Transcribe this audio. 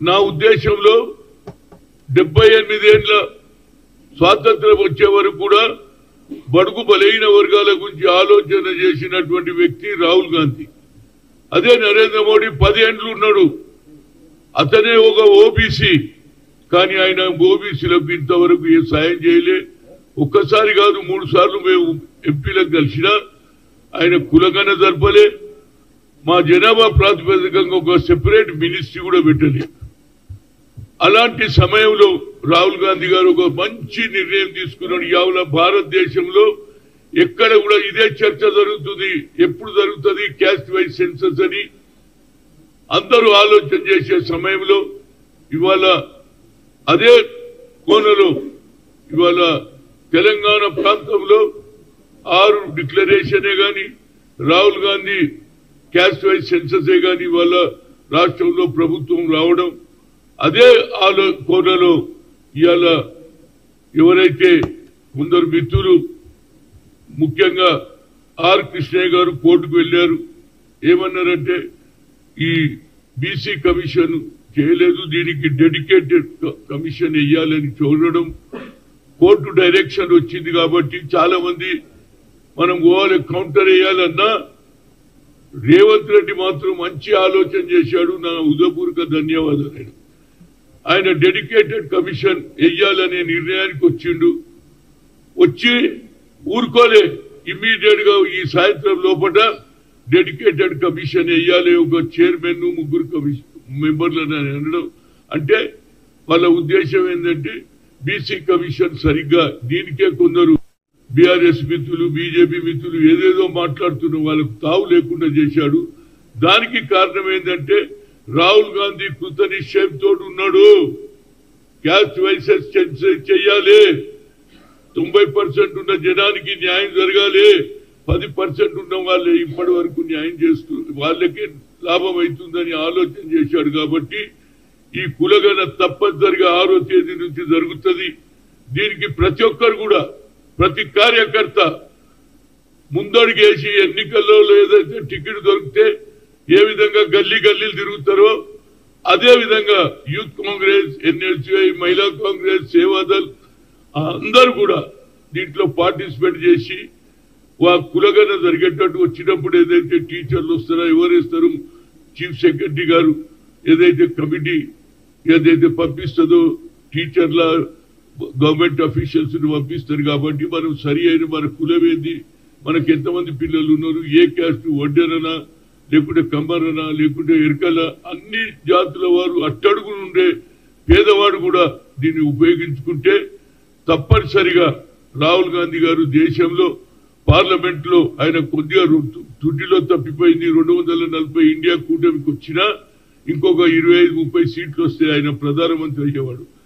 నా ఉద్దేశంలో డెబ్బై ఎనిమిదేళ్ల స్వాతంత్రం వచ్చే వరకు కూడా బడుగు బలైన వర్గాల గురించి ఆలోచన చేసినటువంటి వ్యక్తి రాహుల్ గాంధీ అదే నరేంద్ర మోడీ పదేండ్లు ఉన్నాడు అతనే ఒక ఓబీసీ కానీ ఆయన ఓబీసీలకు ఇంతవరకు ఏ సాయం చేయలే ఒక్కసారి కాదు మూడు సార్లు మేము ఎంపీలకు కలిసినా ఆయన కులగన జరపలే మా జనాభా ప్రాతిపదికంగా ఒక సెపరేట్ మినిస్ట్రీ కూడా పెట్టలే అలాంటి సమయంలో రాహుల్ గాంధీ గారు ఒక మంచి నిర్ణయం తీసుకున్నాడు యావల భారతదేశంలో ఎక్కడ కూడా ఇదే చర్చ జరుగుతుంది ఎప్పుడు జరుగుతుంది క్యాస్ట్ వైజ్ సెన్సస్ అని అందరూ ఆలోచన చేసే సమయంలో ఇవాళ అదే కోనలో ఇవాళ తెలంగాణ ప్రాంతంలో ఆరు డిక్లరేషనే గాని రాహుల్ గాంధీ క్యాస్ట్ వైజ్ సెన్ససే గాని ఇవాళ రాష్ట్రంలో ప్రభుత్వం రావడం అదే ఆలో కోనలో ఇవాళ ఎవరైతే కొందరు మిత్రులు ముఖ్యంగా ఆర్ కృష్ణయ్య గారు కోర్టుకు వెళ్లారు ఏమన్నారంటే ఈ బీసీ కమిషన్ చేయలేదు దీనికి డెడికేటెడ్ కమిషన్ వేయాలని చూడడం కోర్టు డైరెక్షన్ వచ్చింది కాబట్టి చాలా మంది మనం పోవాలి కౌంటర్ వేయాలన్నా రేవంత్ రెడ్డి మాత్రం మంచి ఆలోచన చేశాడు నా ఉదయపూర్వక ధన్యవాదాలు ఆయన డెడికేటెడ్ కమిషన్ వెయ్యాలనే నిర్ణయానికి వచ్చిండు వచ్చి ఊరుకోలే ఇమ్మీడియట్ గా ఈ సాయంత్రం లోపల డెడికేటెడ్ కమిషన్ వేయాలి ఒక చైర్మన్ ముగ్గురు కమిషన్ మెంబర్లను అని అనడం అంటే వాళ్ళ ఉద్దేశం ఏంటంటే బీసీ కమిషన్ సరిగ్గా దీనికే కొందరు బీఆర్ఎస్ మిత్రులు బీజేపీ మిత్రులు ఏదేదో మాట్లాడుతున్న వాళ్ళకు తావు లేకుండా చేశాడు దానికి కారణం ఏంటంటే రాహుల్ గాంధీ కృత నిశ్చయంతో ఉన్నాడు క్యాస్ట్ వైసెస్ చెయ్యాలి తొంభై పర్సెంట్ ఉన్న జనానికి న్యాయం జరగాలి పది పర్సెంట్ ఉన్న వాళ్ళే ఇప్పటి వరకు న్యాయం చేస్తూ వాళ్ళకే లాభం అవుతుందని ఆలోచన చేశాడు కాబట్టి ఈ కులగన తప్పనిసరిగా ఆరో తేదీ నుంచి జరుగుతుంది దీనికి ప్రతి ఒక్కరు కూడా ప్రతి కార్యకర్త ముందడుగేసి ఎన్నికల్లో ఏదైతే టికెట్ దొరికితే ఏ విధంగా గల్లీ గల్లీలు తిరుగుతారో అదే విధంగా యూత్ కాంగ్రెస్ ఎన్ఎస్యుఐ మహిళా కాంగ్రెస్ సేవాదల్ అందరూ కూడా దీంట్లో పార్టిసిపేట్ చేసి వా కులగన జరిగేటట్టు వచ్చినప్పుడు ఏదైతే టీచర్లు వస్తారో ఎవరు ఇస్తారు చీఫ్ సెక్రటరీ గారు ఏదైతే కమిటీ ఏదైతే పంపిస్తుందో టీచర్ల గవర్నమెంట్ అఫీషియల్స్ ని పంపిస్తారు కాబట్టి మనం సరి అయిన మన కులం ఏంది మనకి ఎంతమంది పిల్లలు ఉన్నారు ఏ క్యాస్ట్ వడ్డెరనా లేకుంటే కమ్మరనా లేకుంటే ఎరకల అన్ని జాతుల వారు అట్టడుగు నుండే పేదవాడు కూడా దీన్ని ఉపయోగించుకుంటే తప్పనిసరిగా రాహుల్ గాంధీ గారు దేశంలో పార్లమెంట్ లో ఆయన కొద్దిగా రు- తుడిలో తప్పిపోయింది రెండు వందల నలభై ఇండియా కూటమికి వచ్చినా ఇంకొక ఇరవై ఐదు ముప్పై సీట్లు వస్తే ఆయన ప్రధానమంత్రి అయ్యేవాడు